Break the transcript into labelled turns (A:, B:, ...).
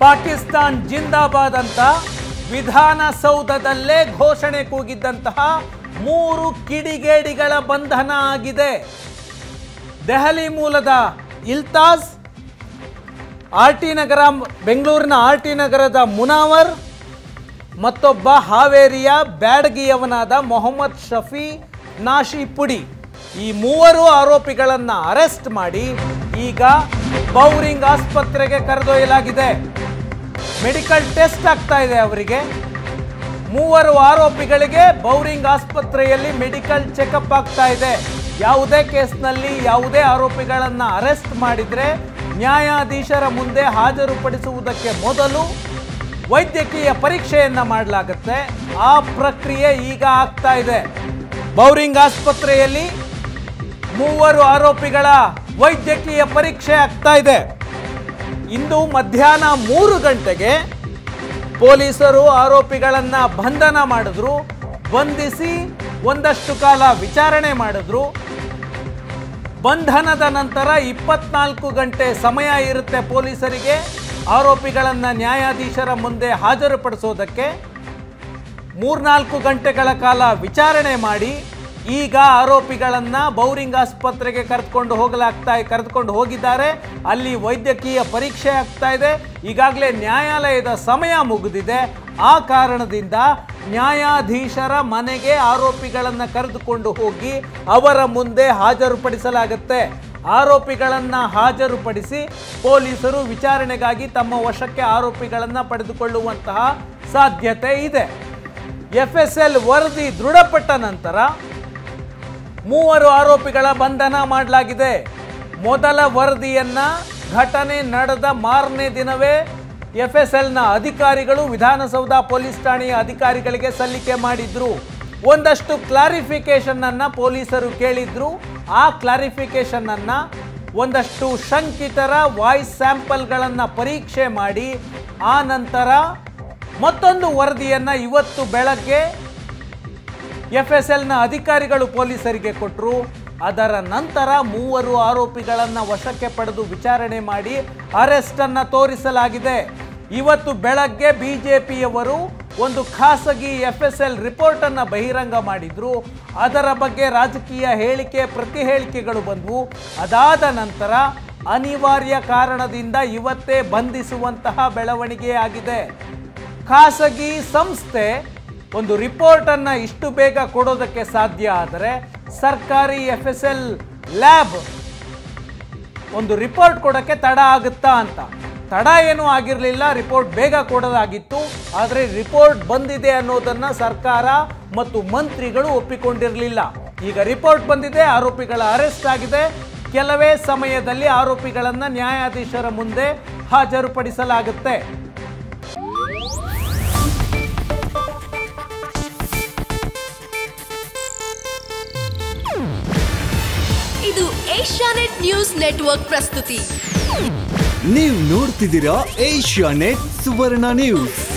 A: ಪಾಕಿಸ್ತಾನ್ ಜಿಂದಾಬಾದ್ ಅಂತ ವಿಧಾನಸೌಧದಲ್ಲೇ ಘೋಷಣೆ ಕೂಗಿದ್ದಂತಹ ಮೂರು ಕಿಡಿಗೇಡಿಗಳ ಬಂಧನ ಆಗಿದೆ ದೆಹಲಿ ಮೂಲದ ಇಲ್ತಾಜ್ ಆರ್ ಟಿ ನಗರ ಬೆಂಗಳೂರಿನ ಆರ್ ಟಿ ನಗರದ ಮುನಾವರ್ ಮತ್ತೊಬ್ಬ ಹಾವೇರಿಯ ಬ್ಯಾಡಗಿಯವನಾದ ಮೊಹಮ್ಮದ್ ಶಫಿ ನಾಶಿ ಪುಡಿ ಈ ಮೂವರು ಆರೋಪಿಗಳನ್ನು ಅರೆಸ್ಟ್ ಮಾಡಿ ಈಗ ಬೌರಿಂಗ್ ಆಸ್ಪತ್ರೆಗೆ ಕರೆದೊಯ್ಯಲಾಗಿದೆ ಮೆಡಿಕಲ್ ಟೆಸ್ಟ್ ಆಗ್ತಾ ಇದೆ ಅವರಿಗೆ ಮೂವರು ಆರೋಪಿಗಳಿಗೆ ಬೌರಿಂಗ್ ಆಸ್ಪತ್ರೆಯಲ್ಲಿ ಮೆಡಿಕಲ್ ಚೆಕಪ್ ಆಗ್ತಾ ಇದೆ ಯಾವುದೇ ಕೇಸ್ನಲ್ಲಿ ಯಾವುದೇ ಆರೋಪಿಗಳನ್ನು ಅರೆಸ್ಟ್ ಮಾಡಿದರೆ ನ್ಯಾಯಾಧೀಶರ ಮುಂದೆ ಹಾಜರುಪಡಿಸುವುದಕ್ಕೆ ಮೊದಲು ವೈದ್ಯಕೀಯ ಪರೀಕ್ಷೆಯನ್ನ ಮಾಡಲಾಗುತ್ತೆ ಆ ಪ್ರಕ್ರಿಯೆ ಈಗ ಆಗ್ತಾ ಇದೆ ಬೌರಿಂಗ್ ಆಸ್ಪತ್ರೆಯಲ್ಲಿ ಮೂವರು ಆರೋಪಿಗಳ ವೈದ್ಯಕೀಯ ಪರೀಕ್ಷೆ ಆಗ್ತಾ ಇದೆ ಇಂದು ಮಧ್ಯಾಹ್ನ ಮೂರು ಗಂಟೆಗೆ ಪೊಲೀಸರು ಆರೋಪಿಗಳನ್ನ ಬಂಧನ ಮಾಡಿದ್ರು ಬಂಧಿಸಿ ಒಂದಷ್ಟು ಕಾಲ ವಿಚಾರಣೆ ಮಾಡಿದ್ರು ಬಂಧನದ ನಂತರ ಇಪ್ಪತ್ನಾಲ್ಕು ಗಂಟೆ ಸಮಯ ಇರುತ್ತೆ ಪೊಲೀಸರಿಗೆ ಆರೋಪಿಗಳನ್ನು ನ್ಯಾಯಾಧೀಶರ ಮುಂದೆ ಹಾಜರುಪಡಿಸೋದಕ್ಕೆ ಮೂರ್ನಾಲ್ಕು ಗಂಟೆಗಳ ಕಾಲ ವಿಚಾರಣೆ ಮಾಡಿ ಈಗ ಆರೋಪಿಗಳನ್ನ ಬೌರಿಂಗ್ ಆಸ್ಪತ್ರೆಗೆ ಕರೆದುಕೊಂಡು ಹೋಗಲಾಗ್ತಾ ಕರೆದುಕೊಂಡು ಹೋಗಿದ್ದಾರೆ ಅಲ್ಲಿ ವೈದ್ಯಕೀಯ ಪರೀಕ್ಷೆ ಆಗ್ತಾ ಇದೆ ಈಗಾಗಲೇ ನ್ಯಾಯಾಲಯದ ಸಮಯ ಮುಗಿದಿದೆ ಆ ಕಾರಣದಿಂದ ನ್ಯಾಯಾಧೀಶರ ಮನೆಗೆ ಆರೋಪಿಗಳನ್ನು ಕರೆದುಕೊಂಡು ಹೋಗಿ ಅವರ ಮುಂದೆ ಹಾಜರುಪಡಿಸಲಾಗುತ್ತೆ ಆರೋಪಿಗಳನ್ನು ಹಾಜರುಪಡಿಸಿ ಪೊಲೀಸರು ವಿಚಾರಣೆಗಾಗಿ ತಮ್ಮ ವಶಕ್ಕೆ ಆರೋಪಿಗಳನ್ನು ಪಡೆದುಕೊಳ್ಳುವಂತಹ ಸಾಧ್ಯತೆ ಇದೆ ಎಫ್ ಎಸ್ ಎಲ್ ವರದಿ ದೃಢಪಟ್ಟ ನಂತರ ಮೂವರು ಆರೋಪಿಗಳ ಬಂಧನ ಮಾಡಲಾಗಿದೆ ಮೊದಲ ವರದಿಯನ್ನ ಘಟನೆ ನಡೆದ ಮಾರನೇ ದಿನವೇ ಎಫ್ ಎಸ್ ಎಲ್ನ ಅಧಿಕಾರಿಗಳು ವಿಧಾನಸೌಧ ಪೊಲೀಸ್ ಠಾಣೆಯ ಅಧಿಕಾರಿಗಳಿಗೆ ಸಲ್ಲಿಕೆ ಮಾಡಿದ್ರು ಒಂದಷ್ಟು ಕ್ಲಾರಿಫಿಕೇಶನ್ ಅನ್ನ ಪೊಲೀಸರು ಕೇಳಿದ್ರು ಆ ಕ್ಲಾರಿಫಿಕೇಶನ್ ಅನ್ನ ಒಂದಷ್ಟು ಶಂಕಿತರ ವಾಯ್ಸ್ ಸ್ಯಾಂಪಲ್ಗಳನ್ನು ಪರೀಕ್ಷೆ ಮಾಡಿ ಆ ನಂತರ ಮತ್ತೊಂದು ವರದಿಯನ್ನ ಇವತ್ತು ಬೆಳಗ್ಗೆ ಎಫ್ ಎಸ್ ಎಲ್ನ ಅಧಿಕಾರಿಗಳು ಪೊಲೀಸರಿಗೆ ಕೊಟ್ಟರು ಅದರ ನಂತರ ಮೂವರು ಆರೋಪಿಗಳನ್ನು ವಶಕ್ಕೆ ಪಡೆದು ವಿಚಾರಣೆ ಮಾಡಿ ಅರೆಸ್ಟ್ ಅನ್ನ ತೋರಿಸಲಾಗಿದೆ ಇವತ್ತು ಬೆಳಗ್ಗೆ ಬಿಜೆಪಿಯವರು ಒಂದು ಖಾಸಗಿ ಎಫ್ ಎಸ್ ಎಲ್ ರಿಪೋರ್ಟ್ ಅನ್ನ ಬಹಿರಂಗ ಮಾಡಿದ್ರು ಅದರ ಬಗ್ಗೆ ರಾಜಕೀಯ ಹೇಳಿಕೆ ಪ್ರತಿ ಹೇಳಿಕೆಗಳು ಬಂದವು ಅದಾದ ನಂತರ ಅನಿವಾರ್ಯ ಕಾರಣದಿಂದ ಇವತ್ತೇ ಬಂಧಿಸುವಂತಹ ಬೆಳವಣಿಗೆ ಆಗಿದೆ ಖಾಸಗಿ ಸಂಸ್ಥೆ ಒಂದು ರಿಪೋರ್ಟ್ ಅನ್ನ ಇಷ್ಟು ಬೇಗ ಕೊಡೋದಕ್ಕೆ ಸಾಧ್ಯ ಆದರೆ ಸರ್ಕಾರಿ ಎಫ್ ಎಸ್ ಎಲ್ ಲ್ಯಾಬ್ ಒಂದು ರಿಪೋರ್ಟ್ ಕೊಡೋಕ್ಕೆ ತಡ ಆಗುತ್ತಾ ಅಂತ ತಡ ಏನೂ ಆಗಿರಲಿಲ್ಲ ರಿಪೋರ್ಟ್ ಬೇಗ ಕೊಡೋದಾಗಿತ್ತು ಆದರೆ ರಿಪೋರ್ಟ್ ಬಂದಿದೆ ಅನ್ನೋದನ್ನ ಸರ್ಕಾರ ಮತ್ತು ಮಂತ್ರಿಗಳು ಒಪ್ಪಿಕೊಂಡಿರಲಿಲ್ಲ ಈಗ ರಿಪೋರ್ಟ್ ಬಂದಿದೆ ಆರೋಪಿಗಳ ಅರೆಸ್ಟ್ ಆಗಿದೆ ಕೆಲವೇ ಸಮಯದಲ್ಲಿ ಆರೋಪಿಗಳನ್ನು ನ್ಯಾಯಾಧೀಶರ ಮುಂದೆ ಹಾಜರುಪಡಿಸಲಾಗುತ್ತೆ
B: ಇದು ಏಷ್ಯಾನೆಟ್ ನ್ಯೂಸ್ ನೆಟ್ವರ್ಕ್ ಪ್ರಸ್ತುತಿ
C: ನೀವು ನೋಡ್ತಿದ್ದೀರಾ ಏಷ್ಯಾ ನೆಟ್ ಸುವರ್ಣ ನ್ಯೂಸ್